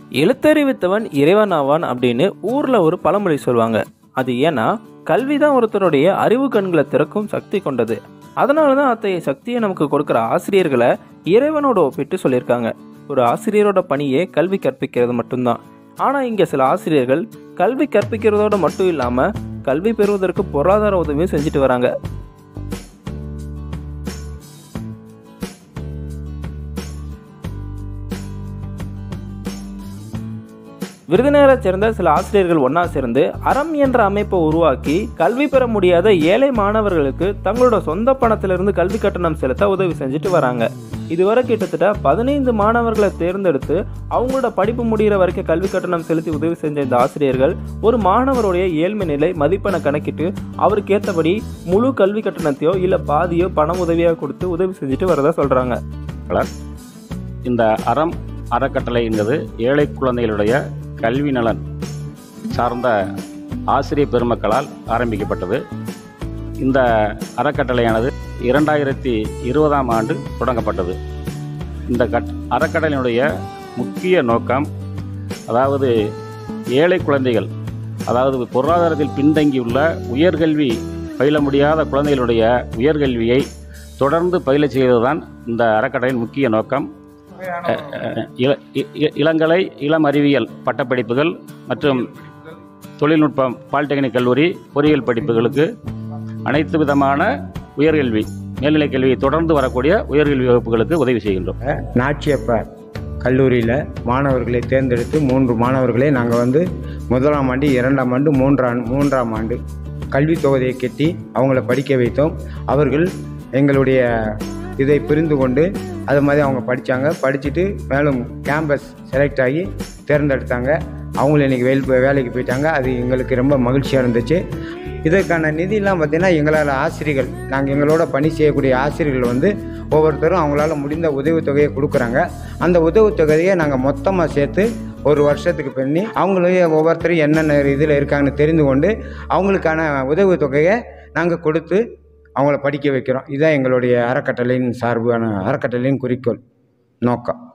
எழுத்தறிவித்தவன் இறைவன் ஆவான் அப்படின்னு ஊரில் ஒரு பழமொழி சொல்லுவாங்க அது ஏன்னா கல்வி தான் ஒருத்தருடைய அறிவு கண்களை திறக்கும் சக்தி கொண்டது அதனால தான் அத்தகைய சக்தியை நமக்கு கொடுக்குற ஆசிரியர்களை இறைவனோட ஒப்பிட்டு சொல்லியிருக்காங்க ஒரு ஆசிரியரோட பணியே கல்வி கற்பிக்கிறது மட்டும்தான் ஆனால் இங்கே சில ஆசிரியர்கள் கல்வி கற்பிக்கிறதோட மட்டும் இல்லாமல் கல்வி பெறுவதற்கு பொருளாதார உதவியும் செஞ்சுட்டு வராங்க விருதுநகரை சேர்ந்த சில ஆசிரியர்கள் ஒன்றா சேர்ந்து அறம் என்ற அமைப்பை உருவாக்கி கல்வி பெற முடியாத ஏழை மாணவர்களுக்கு தங்களோட சொந்த பணத்திலிருந்து கல்வி கட்டணம் செலுத்த உதவி செஞ்சுட்டு வராங்க இதுவரை கிட்டத்தட்ட பதினைந்து மாணவர்களை தேர்ந்தெடுத்து அவங்களோட படிப்பு முடிகிற வரைக்கும் கல்வி கட்டணம் செலுத்தி உதவி செஞ்ச இந்த ஆசிரியர்கள் ஒரு மாணவருடைய ஏழ்மை நிலை மதிப்பெண்ணை கணக்கிட்டு அவருக்கு ஏற்றபடி முழு கல்வி கட்டணத்தையோ இல்லை பாதியோ பண உதவியாக கொடுத்து உதவி செஞ்சுட்டு வரதா சொல்கிறாங்க இந்த அறம் அறக்கட்டளை என்பது ஏழை குழந்தைகளுடைய கல்வி நலன் சார்ந்த ஆசிரியர் பெருமக்களால் ஆரம்பிக்கப்பட்டது இந்த அறக்கட்டளையானது இரண்டாயிரத்தி இருபதாம் ஆண்டு தொடங்கப்பட்டது இந்த கட் அறக்கட்டளையினுடைய முக்கிய நோக்கம் அதாவது ஏழை குழந்தைகள் அதாவது பொருளாதாரத்தில் பின்தங்கியுள்ள உயர்கல்வி பயில முடியாத குழந்தைகளுடைய உயர்கல்வியை தொடர்ந்து பயில செய்வதுதான் இந்த அறக்கட்டளையின் முக்கிய நோக்கம் அஹ், அஹ், இள இ- இ- இளங்கலை இளம் அறிவியல் பட்டப்படிப்புகள் மற்றும் தொழில்நுட்பம் பாலிடெக்னிக் கல்லூரி பொறியியல் படிப்புகளுக்கு அனைத்து விதமான உயர்கல்வி மேல்நிலைக் கல்வியை தொடர்ந்து வரக்கூடிய உயர்கல்வி வகுப்புகளுக்கு உதவி செய்கின்றோம் நாச்சியப்ப கல்லூரியில் மாணவர்களை தேர்ந்தெடுத்து மூன்று மாணவர்களை நாங்கள் வந்து முதலாம் ஆண்டு இரண்டாம் ஆண்டு மூன்றாம் மூன்றாம் ஆண்டு கல்வித் தொகையை கட்டி அவங்கள படிக்க வைத்தோம் அவர்கள் எங்களுடைய இதை புரிந்து கொண்டு அது மாதிரி அவங்க படித்தாங்க படிச்சுட்டு மேலும் கேம்பஸ் செலக்ட் ஆகி தேர்ந்தெடுத்தாங்க அவங்களும் இன்றைக்கி வேலை வேலைக்கு போயிட்டாங்க அது எங்களுக்கு ரொம்ப மகிழ்ச்சியாக இருந்துச்சு இதற்கான நிதியெல்லாம் பார்த்திங்கன்னா எங்களால் ஆசிரியர்கள் நாங்கள் எங்களோட பணி செய்யக்கூடிய ஆசிரியர்கள் வந்து ஒவ்வொருத்தரும் அவங்களால முடிந்த உதவித்தொகையை கொடுக்குறாங்க அந்த உதவித்தொகையை நாங்கள் மொத்தமாக சேர்த்து ஒரு வருஷத்துக்கு பண்ணி அவங்களே ஒவ்வொருத்தரும் என்னென்ன இதில் இருக்காங்கன்னு தெரிந்து கொண்டு அவங்களுக்கான உதவித்தொகையை நாங்கள் கொடுத்து அவங்கள படிக்க வைக்கிறோம் இதுதான் எங்களுடைய அறக்கட்டளையின் சார்பான அறக்கட்டளையின் குறிக்கோள் நோக்கம்